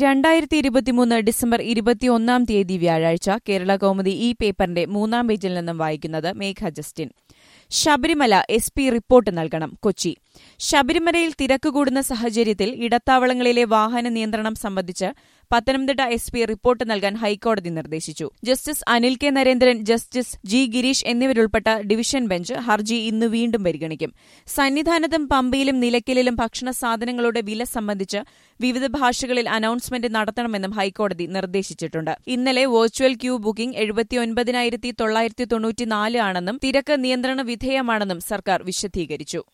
രണ്ടായിരത്തി ഇരുപത്തിമൂന്ന് ഡിസംബർ ഇരുപത്തിയൊന്നാം തീയതി വ്യാഴാഴ്ച കേരള കൗമുദി ഈ പേപ്പറിന്റെ മൂന്നാം പേജിൽ നിന്നും വായിക്കുന്നത് Megha Justin Sabarimala S P report നൽകണം കൊച്ചി ശബരിമലയിൽ തിരക്ക് കൂടുന്ന സാഹചര്യത്തിൽ ഇടത്താവളങ്ങളിലെ വാഹന നിയന്ത്രണം സംബന്ധിച്ച് പത്തനംതിട്ട എസ് പി റിപ്പോർട്ട് നൽകാൻ ഹൈക്കോടതി നിർദ്ദേശിച്ചു justice Anil K Narendran justice G Gireesh എന്നിവരുൾപ്പെട്ട ഡിവിഷൻ ബെഞ്ച് ഹർജി ഇന്ന് വീണ്ടും പരിഗണിക്കും സന്നിധാനത്തും പമ്പയിലും നിലയ്ക്കലിലും ഭക്ഷണ സാധനങ്ങളുടെ വില സംബന്ധിച്ച് വിവിധ ഭാഷകളിൽ അനൌൺസ്മെന്റ് നടത്തണമെന്നും ഹൈക്കോടതി നിർദ്ദേശിച്ചിട്ടുണ്ട് ഇന്നലെ വെർച്വൽ ക്യൂ ബുക്കിംഗ് എഴുപത്തിയൊൻപതിനായിരത്തി തൊള്ളായിരത്തി തൊണ്ണൂറ്റിനാല് ആണെന്നും തിരക്ക് നിയന്ത്രണ വിധേയമാണെന്നും സർക്കാർ വിശദീകരിച്ചു